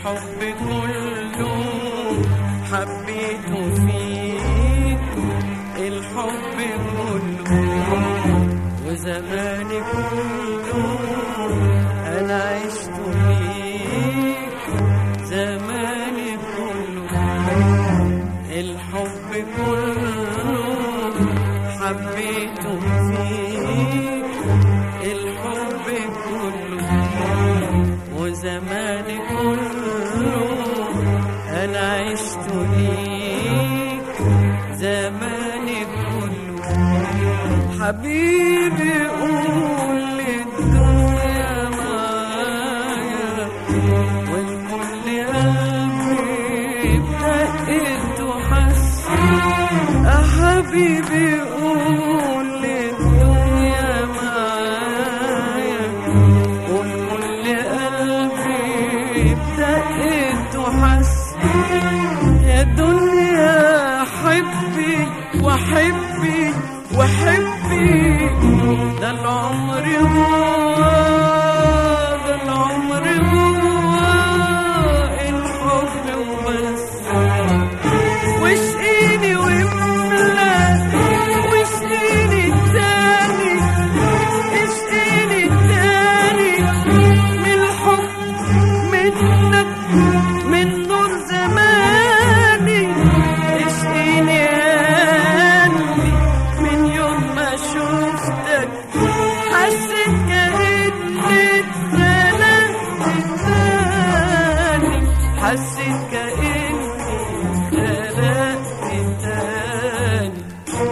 الحب كله حبيته فيك الحب كله وزماني كله انا عشت ليك زماني كله الحب كله حبيته فيك الحب كله وزماني كله انا عشت ليك زماني كله حبيبي قول للدنيا معايا والكل قلبي بدقت وحس يا حبيبي قول للدنيا معايا والكل قلبي بدقت وحس يا دنيا حبي وحبي وحبي ده العمر جواه ده العمر جواه الحب وبس واشقيني واملا واشقيني التاني اشقيني التاني من الحب منك من نور زماني اشقيني يا قلبي من يوم ما شفتك حسيت كأني اتخلقت تاني حسيت كأني اتخلقت تاني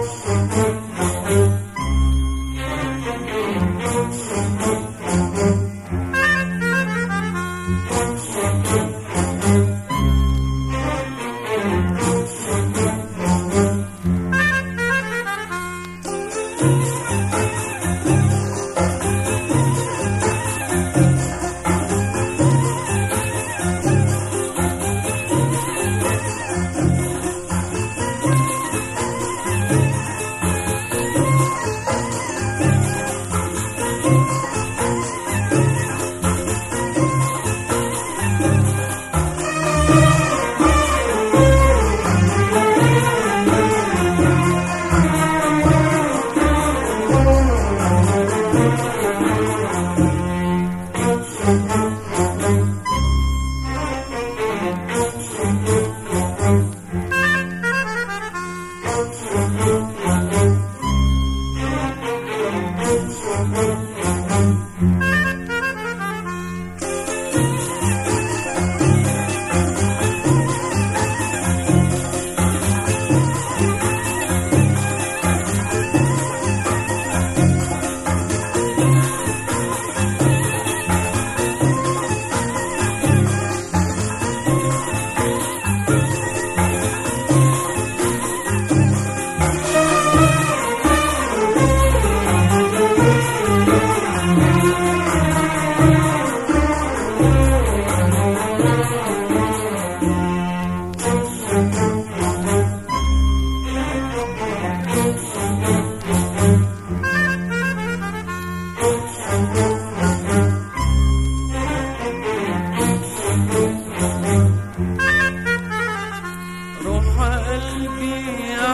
روح قلبي يا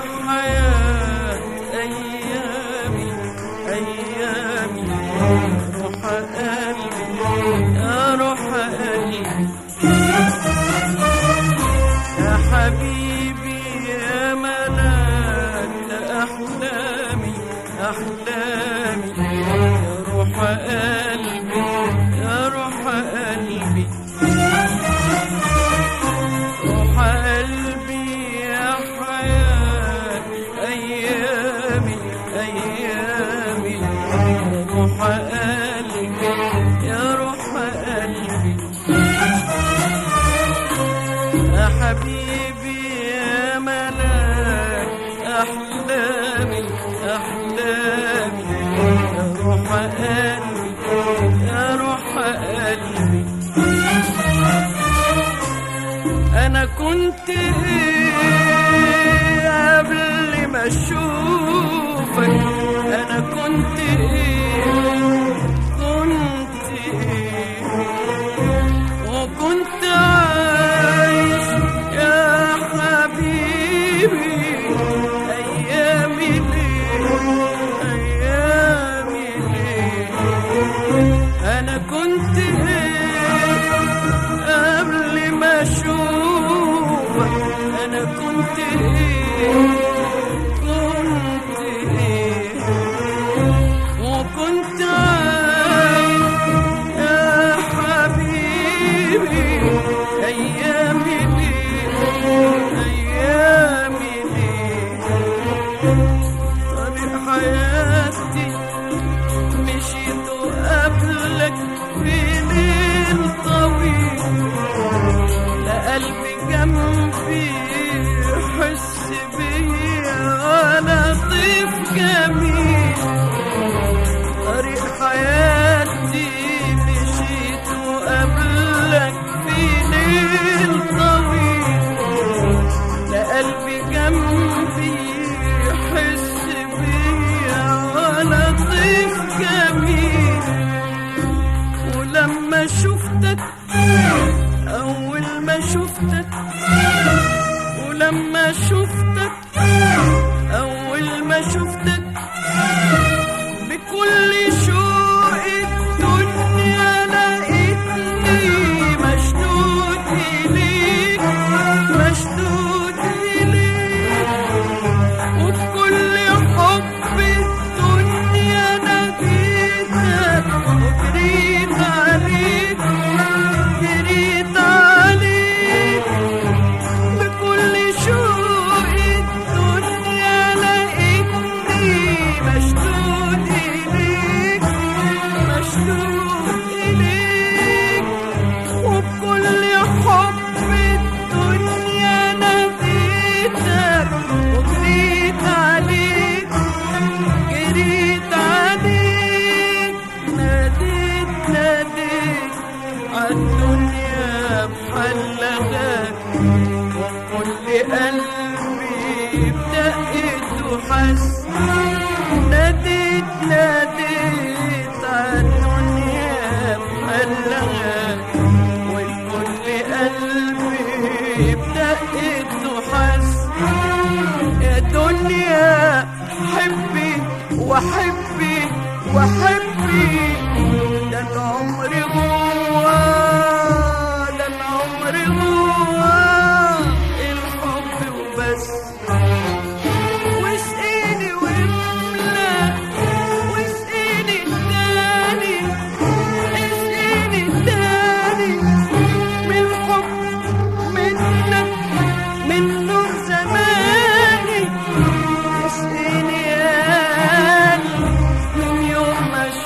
حياة أيامي أيامي روح قلبي يا روح قلبي يا حبيبي يا ملاك أحلامي أحلامي يا روح قلبي يا روح قلبي روح قلبي يا حياة أيامي أيامي روح قلبي يا روح قلبي يا حبيبي يا ملاك أحلامي أحلامي يا روح قلبي يا روح قلبي انا كنت ايه قبل ما اشوفك انا كنت ايه كنت ايه وكنت عارف بيه أيامي ليه أيامي ليه طريق حياتي مشيت قبلك في ليل طويل لا قلبي جنبي يحس بيا ولا طيف جميل طريق حياتي مشيت قبلك في ليل طويل لا قلبي جنبي يحس بيا ولا طيف جميل ولما شفتك أول ما شفتك ولما شفتك أول ما شفتك بكل شوق الدنيا لقيتني مشدود إليك مشدود إليك وبكل حب الدنيا ناديتك وجريت عليك جريت عليك بكل شوق الدنيا لقيتني مشدود إليك مشدود إليك وبكل حب الدنيا ناديتك وجريت عليك جريت عليك ناديت ناديت عالدنيا بحلقك وكل قلبي بدقت وحس ناديت ناديت عالدنيا بحلقك والكل قلبي بدقت وحس يا دنيا حبي وحبي وحبي ده العمر جوا ده العمر جوا الحب وبس واسقيني واملى واسقيني التاني اسقيني التاني من حب منك من نور زماني اسقيني يا قلبي من يوم ما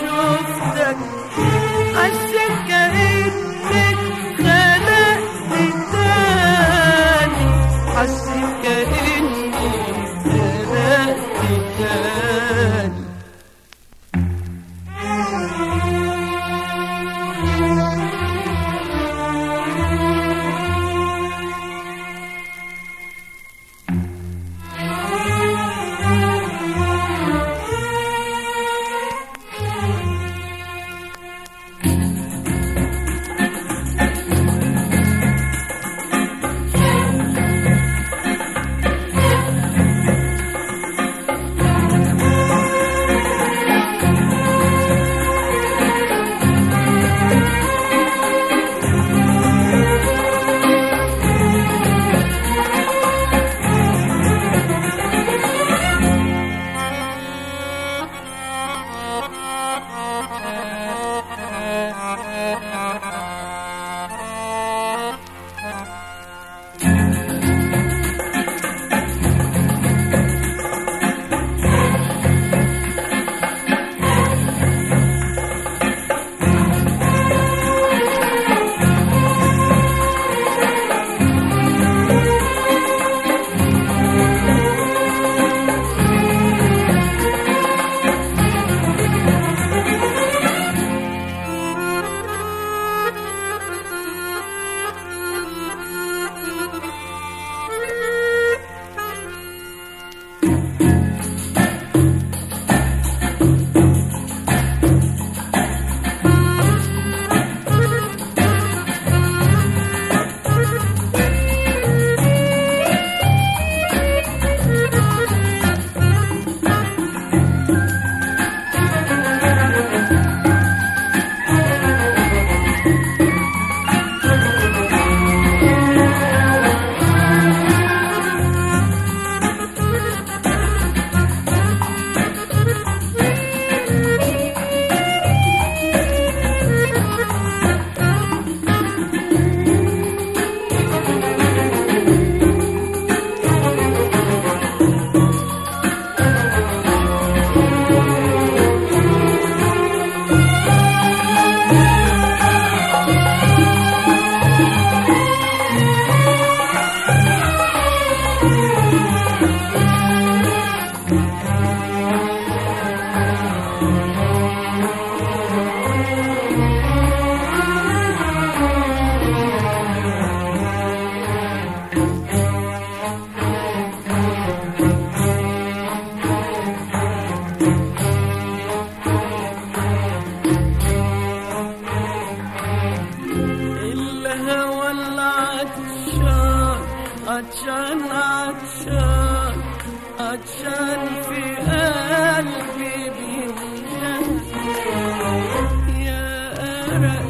الهوى العطشان عطشان عطشان عطشان في قلبي بينجح يا أرق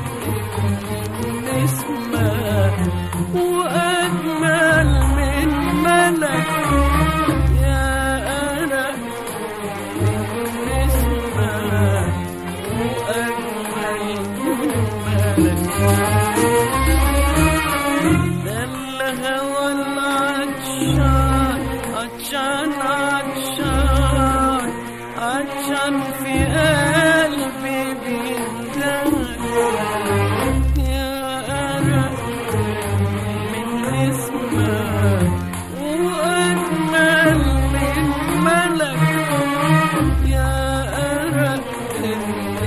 نسمة وأجمل من ملك يا أرق نسمة وأجمل من ملك ده الهوى العطشان عطشان عطشان عطشان في قلبي بيندهك يا أرق من اسمك وأجمل من ملك يا أرق من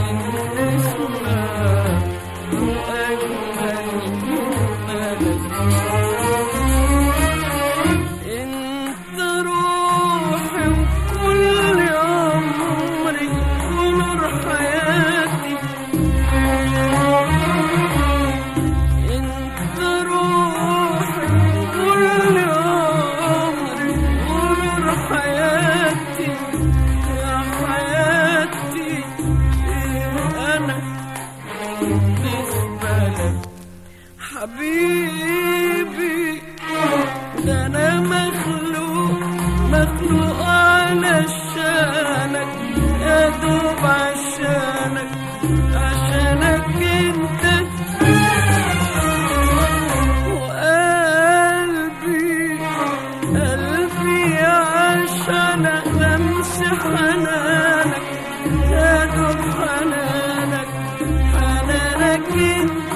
اسمك وأجمل من ملك انت روحي وكل عمري ونور حياتي انت روحي وكل عمري ونور حياتي يا حياتي إيه انا بالنسبه لك حبيبي ده انا مخلوق مخلوق علشانك يا دوب عشانك عشانك انت وقلبي قلبي عشان لمس حنانك يا دوب حنانك حنانك انت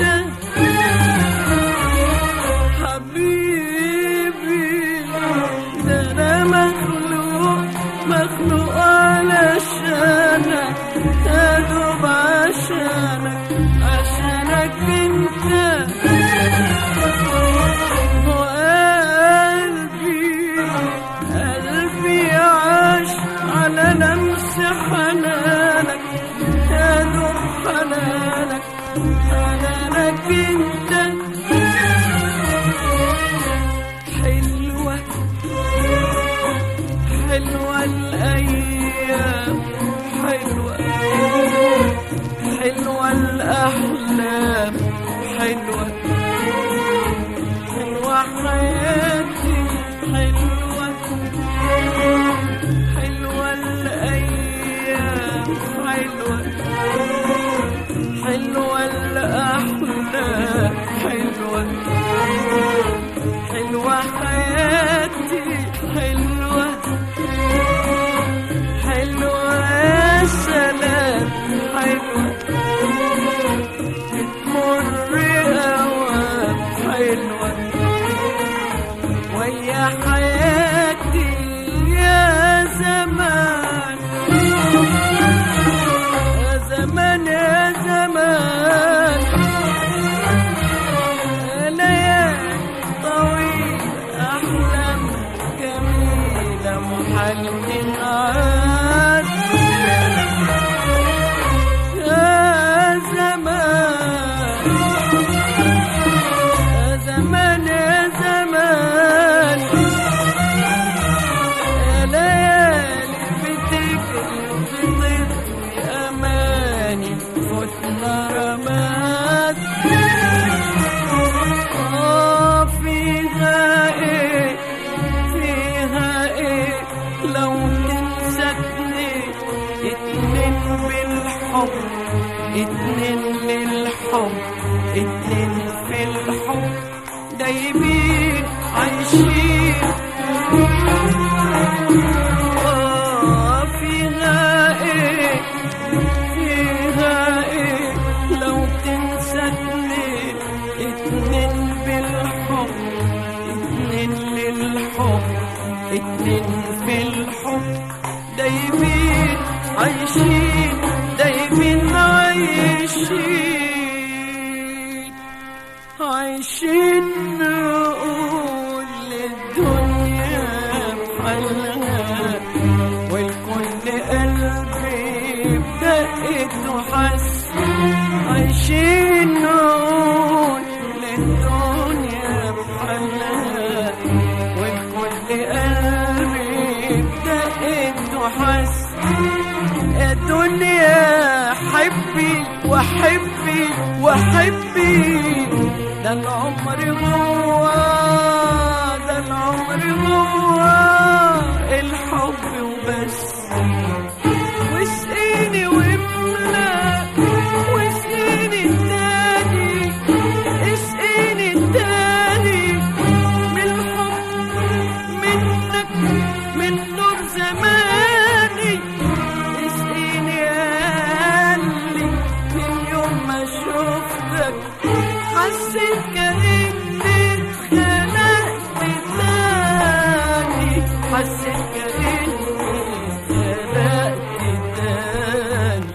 حبيبي ده انا مخلوق مخلوق علشانك يا دوب عشانك عشانك انت وقلبي قلبي عاش على لمس حنانك يا دوب حنانك حنانك انت حلوة حلوة الأيام حلوة حلوة الأحلام حلوة حلوة حياتي حلوة حلوة الأيام حلوة حلوة الأحلام حلوة حلوة حياتي حلوة حلوة يا سلام حلوة بتمر أوام حلوة ويا حياتي يا زمان يا زمان يا زمان ليالي طويل أحلام جميلة محل عاد يا زمان يا زمان يا زمان يا ليالي بتجري وبتطوي أماني فتنا رماد آه فيها ايه فيها ايه لو تنسكني اتنين بالحب اتنين للحب اتنين في الحب دايبين عايشين آه فيها ايه فيها ايه لو تنسى اتنين اتنين بالحب اتنين للحب اتنين في الحب دايبين عايشين دايبين عايشين عايشين نقول للدنيا بحالها والكل قلبي بدقت وحس عايشين نقول الدنيا بحالها والكل قلبي بدقت وحس الدنيا حبي وحبي وحبي ده العمر جوا ده العمر جوا الحب وبس واسقيني واملى واسقيني التاني اسقيني التاني من الحب منك من نور زماني اسقيني يا قلبي من يوم ما شفتك حسيت كأني اتخلقت تاني حسيت كأني اتخلقت تاني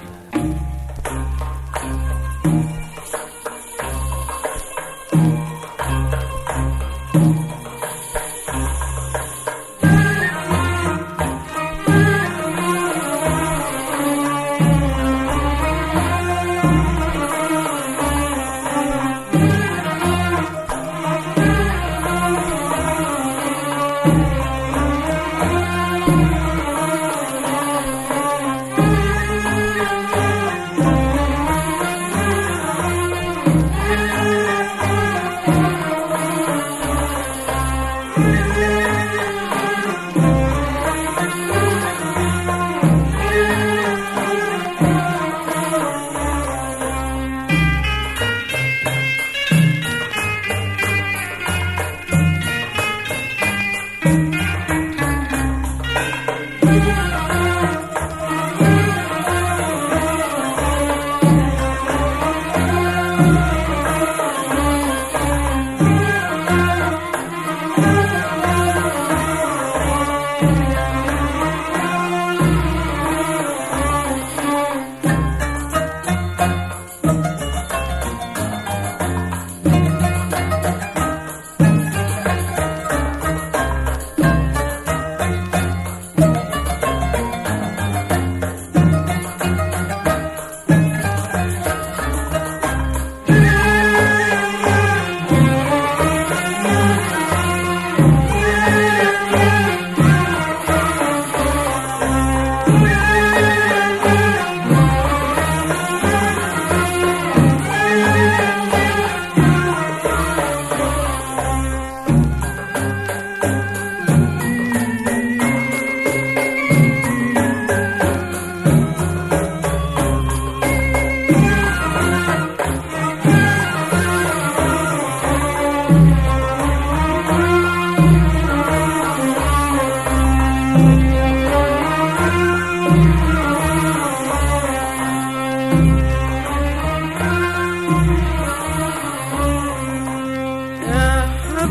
يا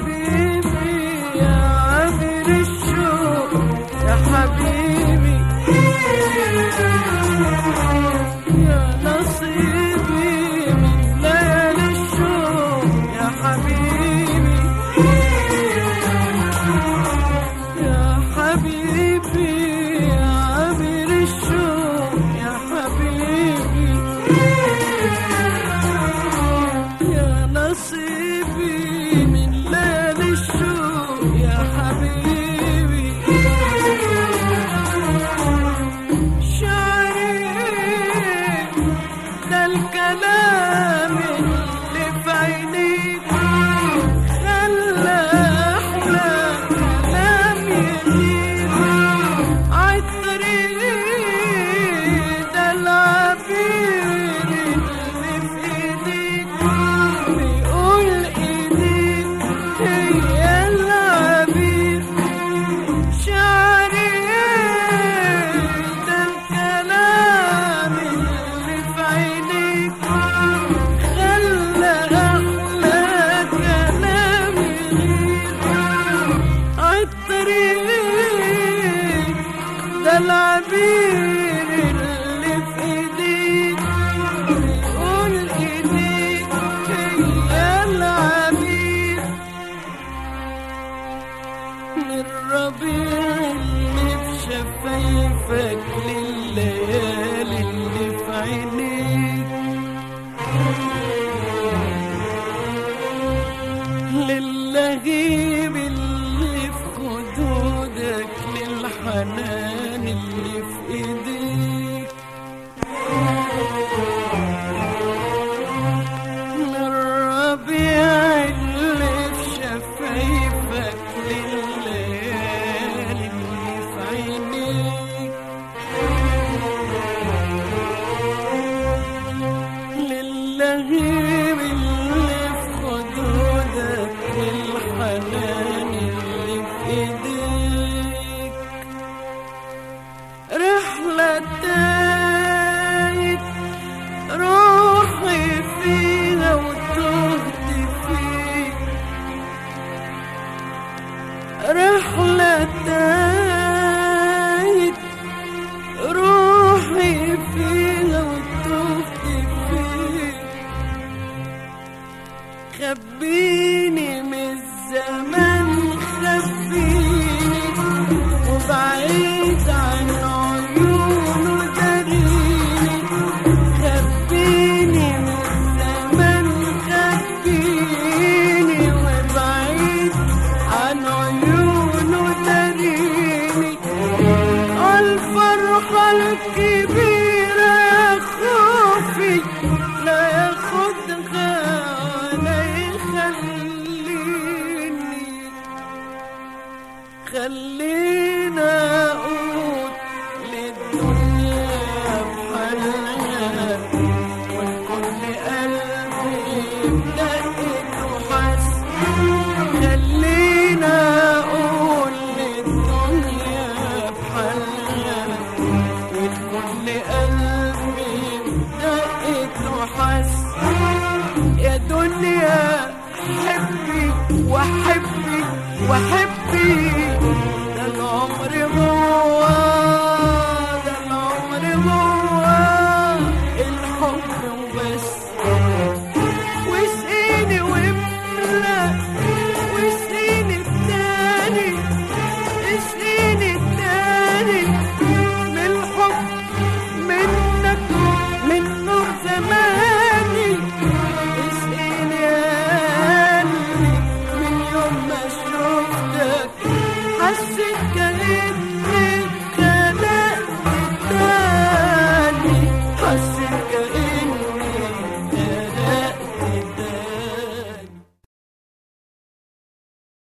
حبيبي يا عامر الشوق يا حبيبي يا نصيبي من ليالي الشوق يا حبيبي يا حبيبي يا عامر الشوق يا حبيبي يا نصيبي من ليالي الشوق يا حبيبي شعري ده الكلام اللي في عينيك خلى أحلى كلام يليق عالطريق ده العبير اللي في ايديك بيقول ايديك هي العبير شعري ده الكلام اللي في عينيك خلى أحلى كلام يغيب عالطريق ده العبير اللي في ايديك بيقول ايديك هي العبير من الربيع اللي في شفايفك لليالي اللي في عينيك خبيني من الزمان خبيني وبعيد عن عيونه داريني خبيني من الزمان خبيني وبعيد عن عيونه داريني الفرحة الكبيرة يا خوفي لا ياخدها ولا يخليني خلينا أقول للدنيا بحالها والكل قلبي بدقت وحس خلينا أقول للدنيا بحالها والكل قلبي بدقت وحس يا دنيا حبي وحبي وحبي ده العمر جوا ده العمر جوا الحب وبس واسقيني واملى واسقيني التاني اسقيني التاني من الحب منك من نور زماني اسقيني يا قلبي من يوم ما شفتك حسيت كأني